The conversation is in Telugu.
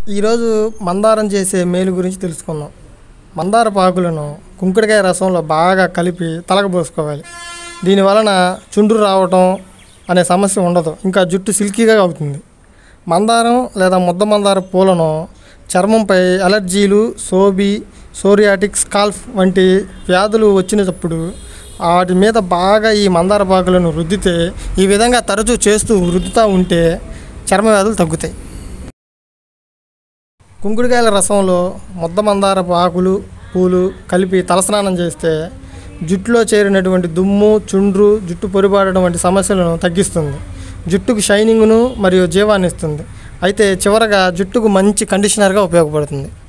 ఈరోజు మందారం చేసే మేలు గురించి తెలుసుకుందాం మందారపు ఆకులను కుంకుడుకాయ రసంలో బాగా కలిపి తలకు పోసుకోవాలి దీని వలన చుండ్రు రావటం అనే సమస్య ఉండదు ఇంకా జుట్టు సిల్కీగా అవుతుంది మందారం లేదా ముద్ద మందార పూలను చర్మంపై అలర్జీలు సోబి సోరియాటిక్ స్కాల్ఫ్ వంటి వ్యాధులు వచ్చినప్పుడు వాటి మీద బాగా ఈ మందార పాకులను రుద్దితే ఈ విధంగా తరచూ చేస్తూ రుద్దుతూ ఉంటే చర్మ వ్యాధులు తగ్గుతాయి కుంకుడుకాయల రసంలో ముద్ద మందారపు ఆకులు పూలు కలిపి తలస్నానం చేస్తే జుట్టులో చేరినటువంటి దుమ్ము చుండ్రు జుట్టు పొరిబాడడం వంటి సమస్యలను తగ్గిస్తుంది జుట్టుకు షైనింగ్ను మరియు జీవాన్ని ఇస్తుంది అయితే చివరగా జుట్టుకు మంచి కండిషనర్గా ఉపయోగపడుతుంది